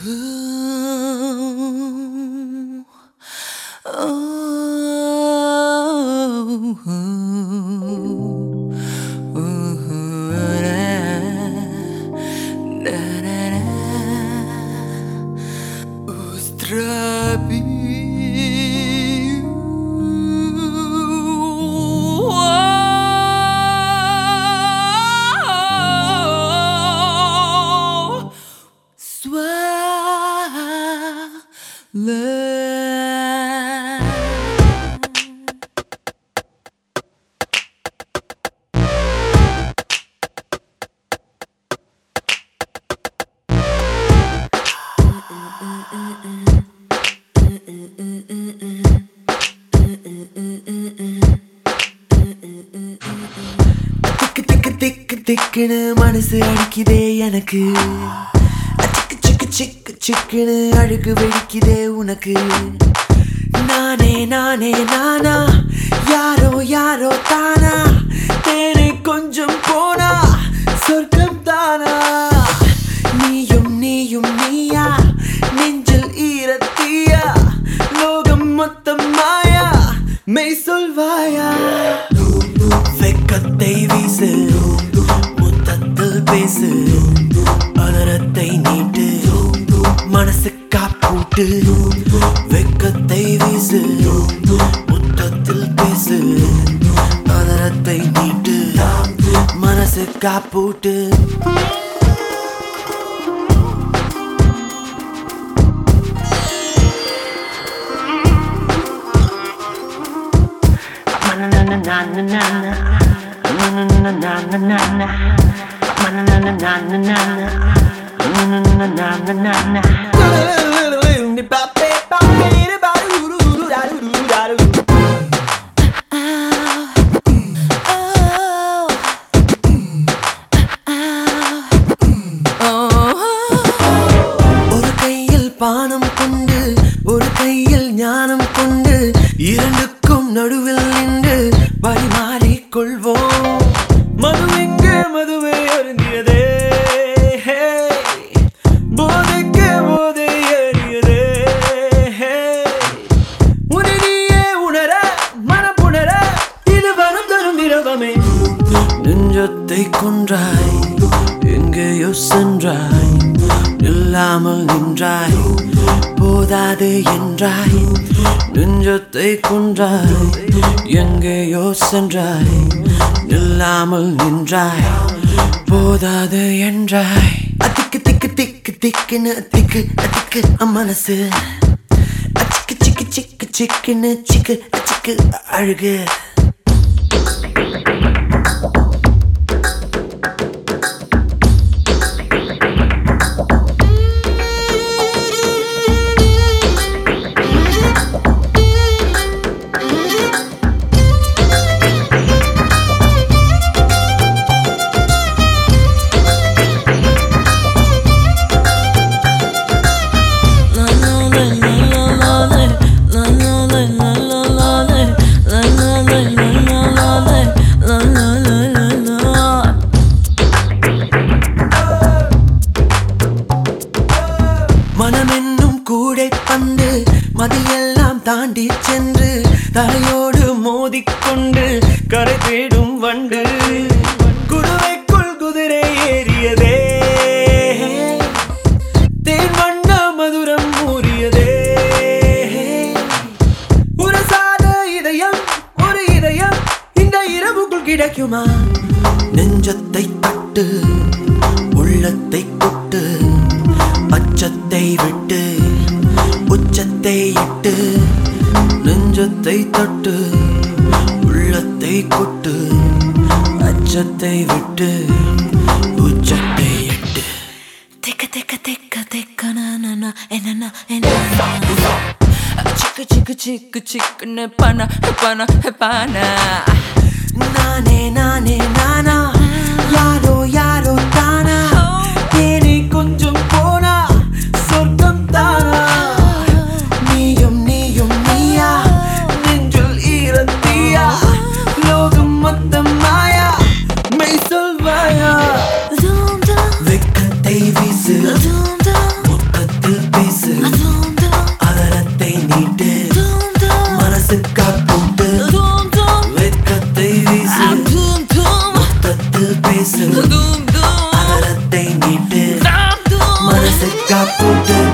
திக்கு திக்கு திக்கு திக்குன்னு மனசு அடிக்குதே எனக்கு சிக்கு சிக்கு சிக்கு சிக்குன்னு அழுகு வெடிக்குதே உனக்கு நானே நானே நானா யாரோ யாரோ தானா தேனை கொஞ்சம் போனா சொர்க்கம் தானா நீயும் நீயும் நீயா நெஞ்சில் ஈரத்தீயா லோகம் மொத்தம் மாயா மெய் சொல்வாயா வெக்கத்தை வீசு முத்தத்தில் பேசு அதரத்தை நீட்டு மனசு காப்பூட்டு வெக்கத்தை வீசு முத்தத்தில் பேசு அதரத்தை நீட்டு மனசு காப்பூட்டு ஒரு கையில் பானம் கொண்டு ஒரு கையில் ஞானம் கொண்டு இரண்டுக்கும் நடுவில் நின்று பரிமாறிக் கொள்வோம் மது எங்கே மதுவை அருந்தியதே போதைக்கு போதை ஏறியதே உன்னை நீயே உணர மனப்புணர இது வரும் தரும் திரவமே நெஞ்சத்தை கொன்றாய் எங்கேயோ சென்றாய் இல்லாமல் நின்றாய் போதாது என்றாய் நெஞ்சத்தை கொன்றாய் எங்கேயோ சென்றாய் இல்லாமல் நின்றாய் போதாது என்றாய் திக்கு திக்கு திக்கு திக்குன்னு திக்கு திக்கு மனசு சிக்கு சிக்கு சிக்கு சிக்குன்னு சிக்கு சிக்கு அழுகு மனமென்னும் கூடை பந்து மதியெல்லாம் தாண்டி சென்று தலையோடு மோதிக்கொண்டு கரை தேடும் வண்டு குடுவைக்குள் குதிரை ஏறியதே தேன் வண்ண மதுரம் மூறியதே உரசாத இதயம் ஒரு இதயம் இந்த இரவுக்குள் கிடைக்குமா நெஞ்சத்தை தட்டு உள்ளத்தை கொட்டு அச்சத்தை விட்டு உச்சத்தை இட்டு நெஞ்சத்தை தட்டு உள்ளத்தை கொட்டு அச்சத்தை விட்டு உச்சத்தை இட்டு Ticka ticka ticka ticka na na na eh, na na eh, na na. Chicka chicka chicka chicka ne pana eh, pana eh, pana. நானே நானே நானா யாரோ யாரோ தானா தேனி கொஞ்சம் போனா சொர்க்கம் தானா நீயும் நீயும் நீயா நெஞ்சில் ஈரத்தீயா லோகம் மொத்தம் மாயா மெய் சொல்வாயா Dum dum வெக்கத்தை வீசு dum dum முத்தத்தில் பேசு Doom doom அகரத்தை நீட்டு Doom doom மனசுக்கா போட்டு